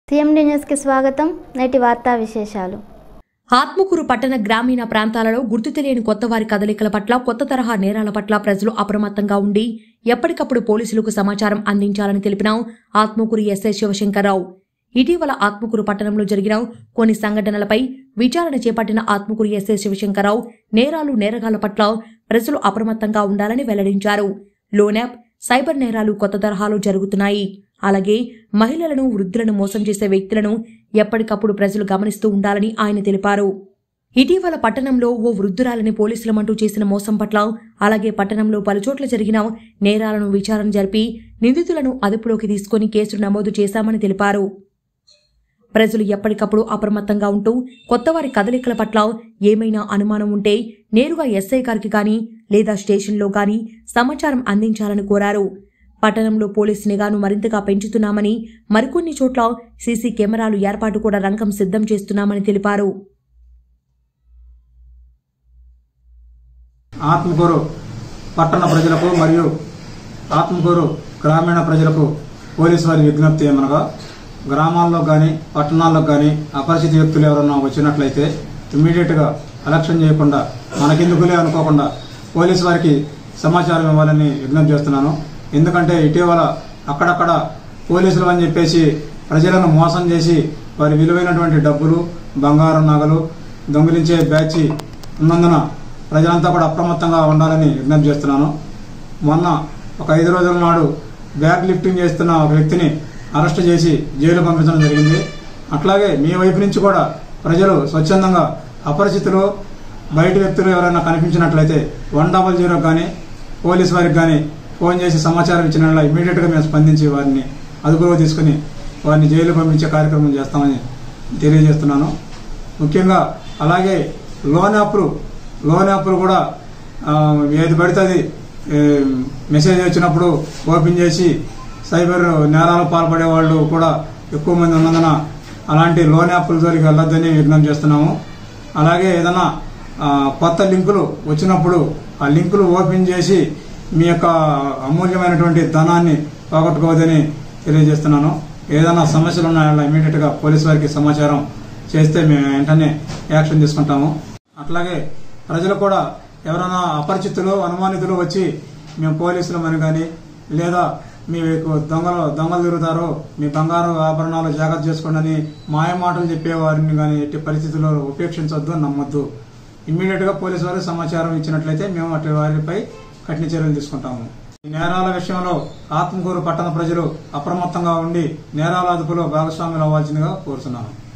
CMD న్యూస్కి స్వాగతం నేటి వార్తా విశేషాలు ఆత్మకూరు పట్టణ గ్రామీణ ప్రాంతాలలో గుర్తు తెలియని కొత్త వారి కదలికల పట్ల కొత్త తరహా నేరాల పట్ల ప్రజలు అప్రమత్తంగా ఉండి ఎప్పటికప్పుడు పోలీసులకు సమాచారం అందించాలని తెలిపిన ఆత్మకూరు ఎస్ఐ శివశంకర్రావు ఇటీవల ఆత్మకూరు పట్టణంలో జరిగిన కొన్ని సంఘటనలపై విచారణ చేపట్టిన ఆత్మకూరు ఎస్ఐ శివశంకర్రావు నేరాలు నేరగాళ్ల పట్ల ప్రజలు అప్రమత్తంగా ఉండాలని వెల్లడించారు లోనాప్ సైబర్ నేరాలు కొత్త తరహాలో జరుగుతున్నాయి అలాగే మహిళలను వృద్ధులను మోసం చేసే వ్యక్తులను ఎప్పటికప్పుడు ప్రజలు గమనిస్తూ ఉండాలని ఆయన తెలిపారు ఇటీవల పట్టణంలో ఓ వృద్ధురాలని పోలీసులమంటూ చేసిన మోసం పట్ల అలాగే పట్టణంలో పలుచోట్ల జరిగిన నేరాలను విచారణ జరిపి నిందితులను అదుపులోకి తీసుకుని కేసులు నమోదు చేశామని తెలిపారు ప్రజలు ఎప్పటికప్పుడు అప్రమత్తంగా ఉంటూ కొత్తవారి కదలికల పట్ల ఏమైనా అనుమానం ఉంటే నేరుగా ఎస్ఐ గారికి గాని లేదా స్టేషన్లో గాని సమాచారం అందించాలని కోరారు పట్టణంలో పోలీస్ నిఘాను మరింతగా పెంచుతున్నామని మరికొన్ని చోట్ల సీసీ కెమెరాలు ఏర్పాటు కూడా రంగం సిద్ధం చేస్తున్నామని తెలిపారు ఆత్మకూరు పట్టణ ప్రజలకు మరియు ఆత్మకూరు గ్రామీణ ప్రజలకు పోలీసు వారి విజ్ఞప్తి ఏమనగా గ్రామాల్లో కానీ పట్టణాల్లో కానీ అపరిచిత వ్యక్తులు ఎవరన్నా వచ్చినట్లయితే ఇమ్మీడియట్గా అలక్షన్ చేయకుండా మనకెందుకులే అనుకోకుండా పోలీసు వారికి సమాచారం ఇవ్వాలని విజ్ఞప్తి చేస్తున్నాను ఎందుకంటే ఇటీవల అక్కడక్కడ పోలీసులు అని చెప్పేసి ప్రజలను మోసం చేసి వారి విలువైనటువంటి డబ్బులు బంగారం నగలు దొంగిలించే బ్యాచ్ ఉన్నందున ప్రజలంతా కూడా అప్రమత్తంగా ఉండాలని విజ్ఞప్తి చేస్తున్నాను మొన్న ఒక ఐదు రోజుల నాడు బ్యాగ్ లిఫ్టింగ్ చేస్తున్న ఒక వ్యక్తిని అరెస్ట్ చేసి జైలు పంపించడం జరిగింది అట్లాగే మీ వైపు నుంచి కూడా ప్రజలు స్వచ్ఛందంగా అపరిచితులు బయట వ్యక్తులు ఎవరైనా కనిపించినట్లయితే వన్ డబల్ జీరో కానీ పోలీస్ వారికి కానీ ఫోన్ చేసి సమాచారం ఇచ్చిన ఇమీడియట్గా మేము స్పందించి వారిని అదుపులో తీసుకుని వారిని జైలు పంపించే కార్యక్రమం చేస్తామని తెలియజేస్తున్నాను ముఖ్యంగా అలాగే లోన్ యాప్లు లోన్ యాప్లు కూడా ఆ, ఏది పడితే అది ఏ, మెసేజ్ వచ్చినప్పుడు ఓపెన్ చేసి సైబర్ నేరాలు పాల్పడే వాళ్ళు కూడా ఎక్కువ మంది ఉన్నందున అలాంటి లోన్ యాప్ల జోలికి వెళ్ళొద్దని విజ్ఞప్తి చేస్తున్నాము అలాగే ఏదైనా ఆ, కొత్త లింకులు వచ్చినప్పుడు ఆ లింకులు ఓపెన్ చేసి మీ యొక్క అమూల్యమైనటువంటి ధనాన్ని పోగొట్టుకోవద్దని తెలియజేస్తున్నాను ఏదైనా సమస్యలు ఉన్నాయో ఇమీడియట్ గా పోలీస్ వారికి సమాచారం చేస్తే మేము వెంటనే యాక్షన్ తీసుకుంటాము అట్లాగే ప్రజలు కూడా ఎవరైనా అపరిచితులు అనుమానితులు వచ్చి మేము పోలీసులమని కానీ లేదా మీకు దొంగలు దొంగలు తిరుగుతారు మీ బంగారు ఆభరణాలు జాగ్రత్త చేసుకోండి అని మాయ మాటలు చెప్పే వారిని కానీ ఎట్టి పరిస్థితుల్లో ఉపేక్షించొద్దు నమ్మొద్దు ఇమ్మీడియట్ గా పోలీసు వారు సమాచారం ఇచ్చినట్లయితే మేము అటు వారిపై కఠిన చర్యలు తీసుకుంటాము ఈ నేరాల విషయంలో ఆత్మకూరు పట్టణ ప్రజలు అప్రమత్తంగా ఉండి నేరాల అదుపులో భాగస్వాములు అవ్వాల్సిందిగా కోరుతున్నాను